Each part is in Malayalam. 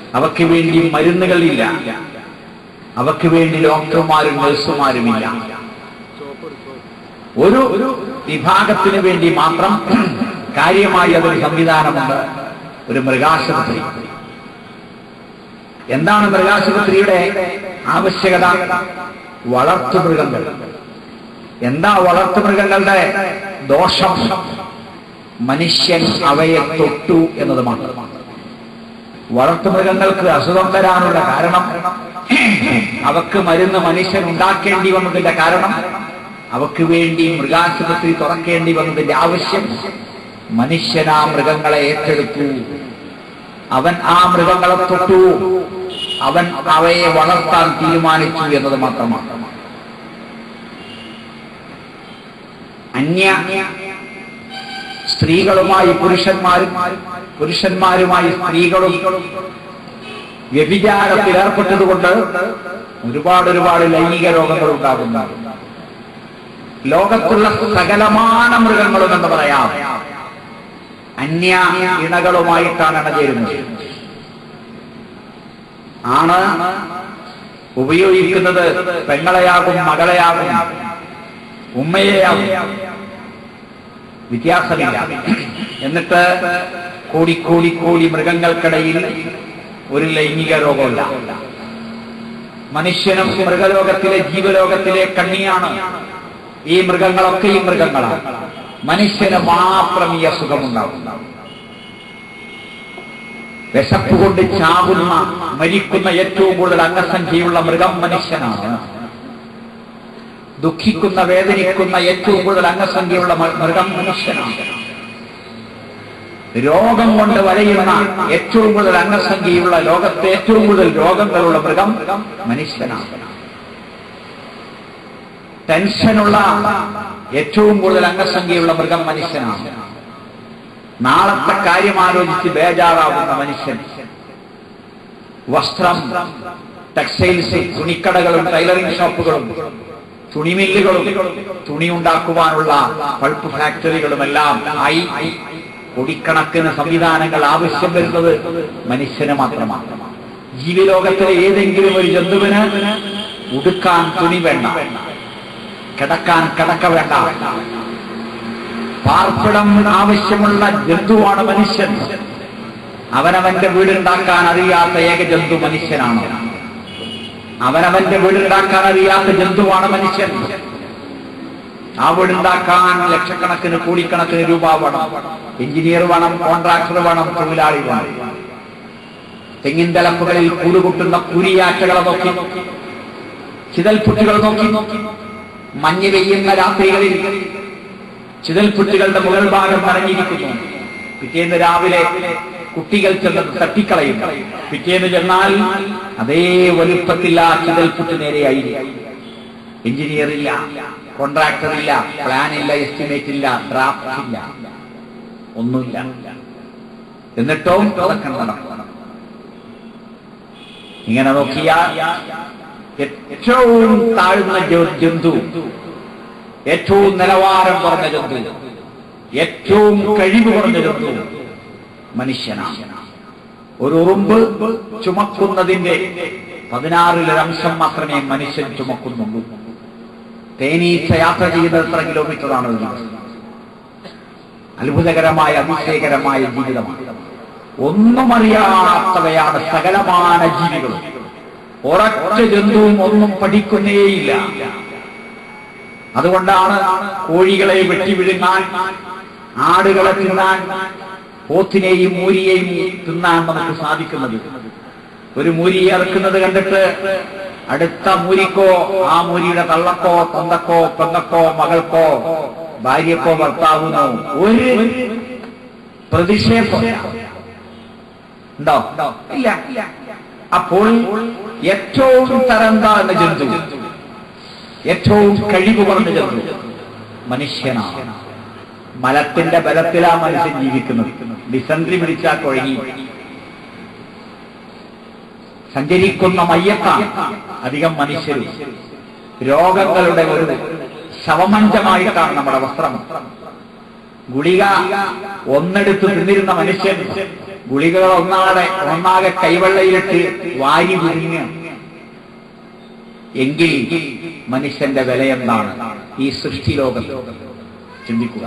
അവയ്ക്ക് വേണ്ടി മരുന്നുകളില്ല അവയ്ക്ക് വേണ്ടി ഡോക്ടർമാരും നഴ്സുമാരുമില്ല ഒരു ഒരു വിഭാഗത്തിന് വേണ്ടി മാത്രം കാര്യമായി അതൊരു സംവിധാനമുണ്ട് ഒരു മൃഗാശുപത്രി എന്താണ് മൃഗാശുപത്രിയുടെ ആവശ്യകത വളർത്തുമൃഗങ്ങൾ എന്താ വളർത്തുമൃഗങ്ങളുടെ ദോഷം മനുഷ്യൻ അവയെ തൊട്ടു എന്നത് മാത്രമാണ് വളർത്തുമൃഗങ്ങൾക്ക് അസുഖം വരാനുള്ള കാരണം അവക്ക് മരുന്ന് മനുഷ്യൻ ഉണ്ടാക്കേണ്ടി വന്നതിന്റെ കാരണം അവക്ക് വേണ്ടി മൃഗാശുപത്രി തുറക്കേണ്ടി വന്നതിന്റെ ആവശ്യം മനുഷ്യൻ ആ മൃഗങ്ങളെ ഏറ്റെടുത്തു അവൻ ആ മൃഗങ്ങളെ തൊട്ടു അവൻ അവയെ വളർത്താൻ തീരുമാനിച്ചു എന്നത് മാത്രമാണ് അന്യ സ്ത്രീകളുമായി പുരുഷന്മാരും പുരുഷന്മാരുമായി സ്ത്രീകളും വ്യഭിചാരത്തിൽ ഏർപ്പെട്ടതുകൊണ്ട് ഒരുപാട് ഒരുപാട് ലൈംഗിക രോഗങ്ങൾ ഉണ്ടാകുന്നു ലോകത്തുള്ള സകലമാന മൃഗങ്ങളും എന്ന് പറയാം അന്യ ഇണകളുമായിട്ടാണ് ഇണചേരുന്നത് ആണ് ഉപയോഗിക്കുന്നത് പെങ്ങളെയാകും മകളെയാകും ഉമ്മയെയാകും വ്യത്യാസമില്ല എന്നിട്ട് കോടി കോടി കോടി മൃഗങ്ങൾക്കിടയിൽ ഒരു ലൈംഗിക രോഗമില്ല മനുഷ്യനും മൃഗലോകത്തിലെ ജീവലോകത്തിലെ കണ്ണിയാണ് ഈ മൃഗങ്ങളൊക്കെ ഈ മൃഗങ്ങളാണ് മനുഷ്യന് മാത്രം ഈ അസുഖമുണ്ടാകും വിശപ്പ് കൊണ്ട് ചാവുന്ന മരിക്കുന്ന ഏറ്റവും കൂടുതൽ അംഗസംഖ്യയുള്ള മൃഗം മനുഷ്യനാണ് ദുഃഖിക്കുന്ന വേദനിക്കുന്ന ഏറ്റവും കൂടുതൽ അംഗസംഖ്യയുള്ള മ- മൃഗം മനുഷ്യനാണ് രോഗം കൊണ്ട് വലയുന്ന ഏറ്റവും കൂടുതൽ അംഗസംഖ്യയുള്ള ലോകത്തെ ഏറ്റവും കൂടുതൽ രോഗങ്ങളുള്ള മൃഗം മനുഷ്യനാണ് ടെൻഷനുള്ള ഏറ്റവും കൂടുതൽ അംഗസംഖ്യയുള്ള മൃഗം മനുഷ്യനാണ് നാളത്തെ കാര്യം ആലോചിച്ച് ബേജാറാവുന്ന മനുഷ്യൻ വസ്ത്രം ടെക്സ്റ്റൈൽസ് തുണിക്കടകളും ടൈലറിംഗ് ഷോപ്പുകളും തുണിമില്ലുകളും തുണി ഉണ്ടാക്കുവാനുള്ള പൾപ്പ് ഫാക്ടറികളുമെല്ലാം ആയി കൊടിക്കണക്കിന് സംവിധാനങ്ങൾ ആവശ്യം വരുന്നത് മനുഷ്യന് മാത്രമാണ് ജീവിലോകത്തിലെ ഏതെങ്കിലും ഒരു ജന്തുവിന് ഉടുക്കാൻ തുണി വേണ്ട കിടക്കാൻ കിടക്ക വേണ്ട പാർപ്പിടം ആവശ്യമുള്ള ജന്തുവാണ് മനുഷ്യൻ അവനവന്റെ വീടുണ്ടാക്കാൻ അറിയാത്ത ഏക ജന്തു മനുഷ്യനാണ് അവനവന്റെ വീടുണ്ടാക്കാൻ അറിയാത്ത ജന്തുവാണ് മനുഷ്യൻ ആ വീടുണ്ടാക്കാൻ ലക്ഷക്കണക്കിന് കോടിക്കണക്കിന് രൂപ വേണം എഞ്ചിനീയർ വേണം കോൺട്രാക്ടർ വേണം തൊഴിലാളി വേണം തെങ്ങിൻ തലപ്പുകളിൽ കൂടുകൂട്ടുന്ന കുരിയാറ്റകളെ നോക്കി ചിതൽപുറ്റുകൾ നോക്കി മഞ്ഞ് പെയ്യുന്ന രാത്രികളിൽ ചിതൽപുറ്റുകളുടെ മുകൾ ഭാഗം നനഞ്ഞിരിക്കുന്നു പിറ്റേന്ന് രാവിലെ കുട്ടികൾ ചെന്ന് തട്ടിക്കളയും പിറ്റേന്ന് ചെന്നാൽ അതേ വലുപ്പത്തിൽ ആ ചിതൽപുറ്റ് നേരെയായി എഞ്ചിനീയർ ഇല്ല കോൺട്രാക്ടർ ഇല്ല പ്ലാൻ ഇല്ല എസ്റ്റിമേറ്റ് ഇല്ല ഡ്രാഫ്റ്റ് ഇല്ല ഒന്നുമില്ല എന്നിട്ടും അതൊക്കെ നടക്കണം ഇങ്ങനെ നോക്കിയാൽ ഏറ്റവും താഴ്ന്ന ജ- ജന്തു ഏറ്റവും നിലവാരം കുറഞ്ഞ ജന്തു ഏറ്റവും കഴിവ് കുറഞ്ഞ ജന്തു മനുഷ്യനാണ് ഒരു ഉറുമ്പ് ചുമക്കുന്നതിന്റെ പതിനാറിലൊരംശം മാത്രമേ മനുഷ്യൻ ചുമക്കുന്നുള്ളൂ തേനീച്ച യാത്ര ചെയ്യുന്നത് എത്ര കിലോമീറ്ററാണ് ഒരു ദിവസം അത്ഭുതകരമായ അതിശയകരമായ ജീവിതമാണ് ഒന്നും അറിയാത്തവയാണ് സകലമാന ജീവികളും ഒരൊറ്റ ജന്തുവും ഒന്നും പഠിക്കുന്നേയില്ല അതുകൊണ്ടാണ് കോഴികളെ വെട്ടി വിഴുങ്ങാൻ ആടുകളെ തിന്നാൻ പോത്തിനെയും മൂരിയെയും തിന്നാൻ നമുക്ക് സാധിക്കുന്നത് ഒരു മൂരിയെ ഇറക്കുന്നത് കണ്ടിട്ട് അടുത്ത മൂരിക്കോ ആ മൂരിയുടെ തള്ളക്കോ തന്തക്കോ പെങ്ങക്കോ മകൾക്കോ ഭാര്യക്കോ ഭർത്താവിനോ ഒരു പ്രതിഷേധം ഉണ്ടോ ഇല്ല അപ്പോൾ ഏറ്റവും തരം താഴ്ന്ന ജന്തു ഏറ്റവും കഴിവ് കുറഞ്ഞ ജന്തു മനുഷ്യനാണ് മലത്തിന്റെ ബലത്തിലാ മനുഷ്യൻ ജീവിക്കുന്നത് ഡിസൻട്രി പിടിച്ചാൽ കുഴങ്ങി സഞ്ചരിക്കുന്ന മയ്യത്താണ് അധികം മനുഷ്യരും രോഗങ്ങളുടെ ഒരു ശവമഞ്ചമായിട്ടാണ് നമ്മുടെ വസ്ത്രം ഗുളിക ഒന്നെടുത്ത് തിന്നിരുന്ന മനുഷ്യൻ ഗുളികകൾ ഒന്നാടെ ഒന്നാകെ കൈവെള്ളയിലിട്ട് വാരി വിരിഞ്ഞ് എങ്കിൽ മനുഷ്യന്റെ വില എന്താണ് ഈ സൃഷ്ടി ലോകം ചിന്തിക്കുക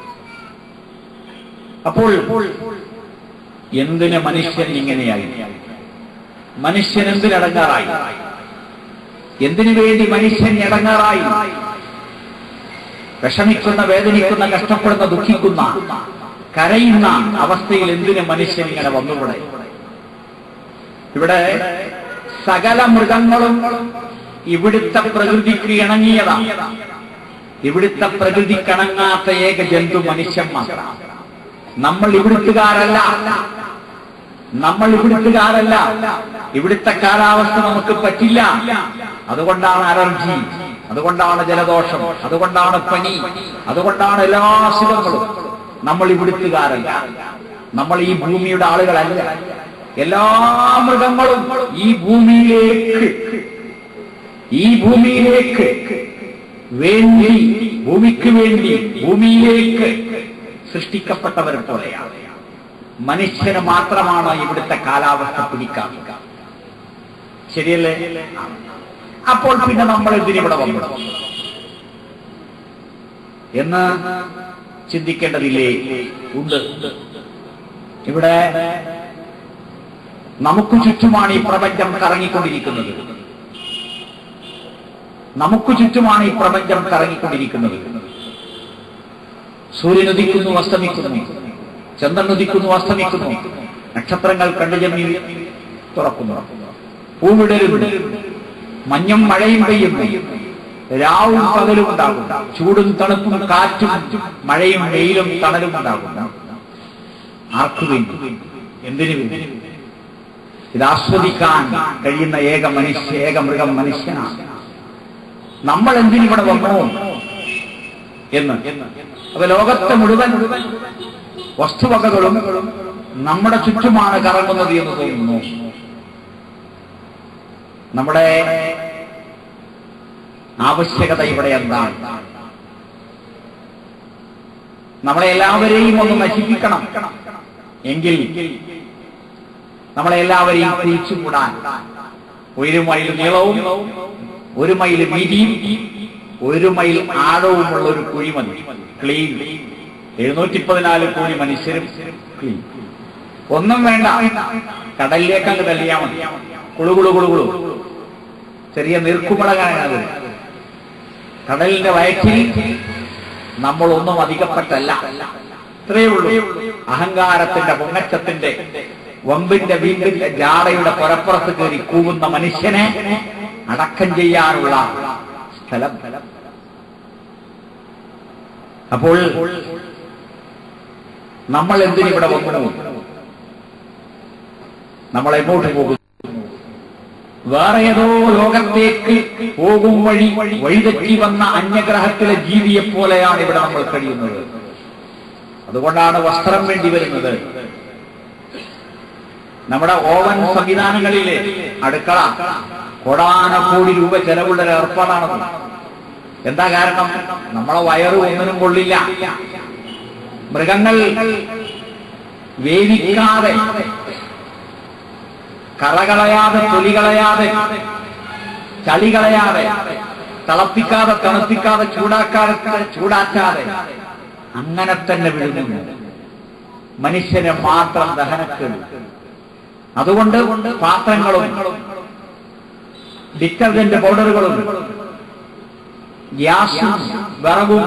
അപ്പോൾ എന്തിന് മനുഷ്യൻ ഇങ്ങനെയായി മനുഷ്യൻ എന്തിനടങ്ങാറായി എന്തിനു വേണ്ടി മനുഷ്യൻ ഇടങ്ങാറായി വിഷമിക്കുന്ന വേദനിക്കുന്ന കഷ്ടപ്പെടുന്ന ദുഃഖിക്കുന്ന കരയുന്ന അവസ്ഥയിൽ എന്തിന് മനുഷ്യൻ ഇങ്ങനെ വന്നുകൂടെ ഇവിടെ സകല മൃഗങ്ങളും ഇവിടുത്തെ പ്രകൃതിക്ക് ഇണങ്ങിയതാണ് ഇവിടുത്തെ പ്രകൃതിക്കണങ്ങാത്ത ഏക ജന്തു മനുഷ്യൻ മാത്രം നമ്മൾ ഇവിടുത്തുകാരല്ല നമ്മൾ ഇവിടുത്തുകാരല്ല ഇവിടുത്തെ കാലാവസ്ഥ നമുക്ക് പറ്റില്ല അതുകൊണ്ടാണ് അലർജി അതുകൊണ്ടാണ് ജലദോഷം അതുകൊണ്ടാണ് പനി അതുകൊണ്ടാണ് എല്ലാ അസുഖങ്ങളും നമ്മൾ ഇവിടുത്തുകാരല്ല നമ്മൾ ഈ ഭൂമിയുടെ ആളുകളല്ല എല്ലാ മൃഗങ്ങളും ഈ ഭൂമിയിലേക്ക് ഈ ഭൂമിയിലേക്ക് വേണ്ടി ഭൂമിക്ക് വേണ്ടി ഭൂമിയിലേക്ക് സൃഷ്ടിക്കപ്പെട്ടവരെ പോലെയാണ് മനുഷ്യന് മാത്രമാണ് ഇവിടുത്തെ കാലാവസ്ഥ പിടിക്കാത്തത് ശരിയല്ലേ അപ്പോൾ പിന്നെ നമ്മൾ ഇതിനിവിടെ വന്നു എന്ന് ചിന്തിക്കേണ്ടതില്ലേ ഉണ്ട് ഇവിടെ നമുക്ക് ചുറ്റുമാണ് ഈ പ്രപഞ്ചം കറങ്ങിക്കൊണ്ടിരിക്കുന്നത് നമുക്ക് ചുറ്റുമാണ് ഈ പ്രപഞ്ചം കറങ്ങിക്കൊണ്ടിരിക്കുന്നത് സൂര്യൻ ഉദിക്കുന്നു അസ്തമിക്കുന്നു ചന്ദ്രൻ ഉദിക്കുന്നു അസ്തമിക്കുന്നു നക്ഷത്രങ്ങൾ കണ്ടുജമ്മി തുറക്കുന്നു പൂവിടരുണ്ട് മഞ്ഞും മഴയും പെയ്യുന്നു രാവും പകലും ഉണ്ടാകും ചൂടും തണുപ്പും കാറ്റും മഴയും വെയിലും തണലും ഉണ്ടാകും ആർക്കു വേണ്ടി എന്തിനു വേണ്ടി ഇത് ആസ്വദിക്കാൻ കഴിയുന്ന ഏക മനുഷ്യ ഏക മൃഗം മനുഷ്യനാണ് നമ്മൾ എന്തിനിവിടെ വന്നു എന്ന് അപ്പൊ ലോകത്തെ മുഴുവൻ വസ്തുവകകളും നമ്മുടെ ചുറ്റുമാണ് കറങ്ങുന്നത് എന്ന് തോന്നുന്നു നമ്മുടെ ആവശ്യകത ഇവിടെ എന്താണ് നമ്മളെ എല്ലാവരെയും ഒന്ന് നശിപ്പിക്കണം എങ്കിൽ നമ്മളെ എല്ലാവരെയും കുഴിച്ചുകൂടാൻ ഒരു മൈൽ നീളവും ഒരു മൈൽ വീതിയും ഒരു മൈൽ ആഴവുമുള്ള ഒരു കുഴി മതി ക്ലീൻ എഴുന്നൂറ്റി പതിനാല് കോടി മനുഷ്യരും ക്ലീൻ ഒന്നും വേണ്ട കടലിലേക്ക് അങ്ങ് തള്ളിയാ മതി കുളുകുളു കുളുകുളു ചെറിയ നീർക്കുമളകാണത് കടലിന്റെ വയറ്റിൽ നമ്മളൊന്നും അധികപ്പെട്ടല്ല ഇത്രയേ ഉള്ളൂ അഹങ്കാരത്തിന്റെ പൊങ്ങച്ചത്തിന്റെ വമ്പിന്റെ വീണ്ടിന്റെ ജാടയുടെ പുറപ്പുറത്ത് കയറി കൂവുന്ന മനുഷ്യനെ അടക്കം ചെയ്യാനുള്ള സ്ഥലം അപ്പോൾ നമ്മൾ എന്തിനിവിടെ വന്നു നമ്മൾ എങ്ങോട്ട് പോകുന്നു വേറെ ഏതോ ലോകത്തേക്ക് പോകും വഴി വഴിതെറ്റി വന്ന അന്യഗ്രഹത്തിലെ ജീവിയെ പോലെയാണ് ഇവിടെ നമ്മൾ കഴിയുന്നത് അതുകൊണ്ടാണ് വസ്ത്രം വേണ്ടി വരുന്നത് നമ്മുടെ ഓവൻ സംവിധാനങ്ങളിലെ അടുക്കള കോടാനക്കോടി രൂപ ചെലവുള്ള ഒരു ഏർപ്പാടാണത് എന്താ കാരണം നമ്മളെ വയറ് ഒന്നിനും കൊള്ളില്ല മൃഗങ്ങൾ വേവിക്കാതെ കറകളയാതെ തൊലികളയാതെ ചളികളയാതെ തിളപ്പിക്കാതെ തണുപ്പിക്കാതെ ചൂടാക്കാതെ ചൂടാക്കാതെ അങ്ങനെ തന്നെ വിഴുങ്ങുന്നു മനുഷ്യനെ മാത്രം ദഹനക്കേട് അതുകൊണ്ട് പാത്രങ്ങളും ഡിറ്റർജന്റ് പൗഡറുകളും ഗ്യാസും വിറകും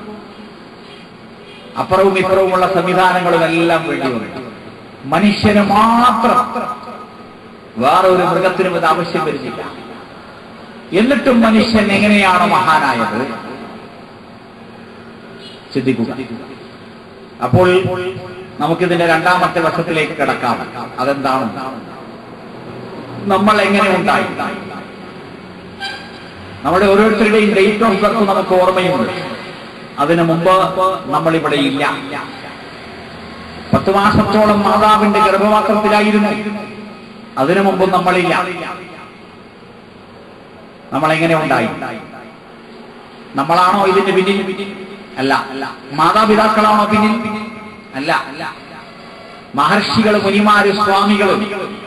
അപ്പുറവും ഇപ്പുറവുമുള്ള സംവിധാനങ്ങളും എല്ലാം വേണ്ടി വന്നു മനുഷ്യന് മാത്രം വേറെ ഒരു മൃഗത്തിനും ഇത് ആവശ്യം വരുന്നില്ല എന്നിട്ടും മനുഷ്യൻ എങ്ങനെയാണ് മഹാനായത് ചിന്തിക്കുക അപ്പോൾ നമുക്കിതിന്റെ രണ്ടാമത്തെ വശത്തിലേക്ക് കിടക്കാം അതെന്താണ് നമ്മൾ എങ്ങനെ ഉണ്ടായി നമ്മുടെ ഓരോരുത്തരുടെയും ഡേറ്റ് ഓഫ് ബർത്ത് നമുക്ക് ഓർമ്മയുണ്ട് അതിനു മുമ്പ് നമ്മളിവിടെ ഇല്ല പത്ത് മാസത്തോളം മാതാവിന്റെ ഗർഭപാത്രത്തിലായിരുന്നു അതിനു മുമ്പ് നമ്മളില്ല നമ്മളെങ്ങനെ ഉണ്ടായി നമ്മളാണോ ഇതിന്റെ പിന്നിൽ അല്ല മാതാപിതാക്കളാണോ പിന്നിൽ അല്ല മഹർഷികളും മുനിമാരും സ്വാമികളും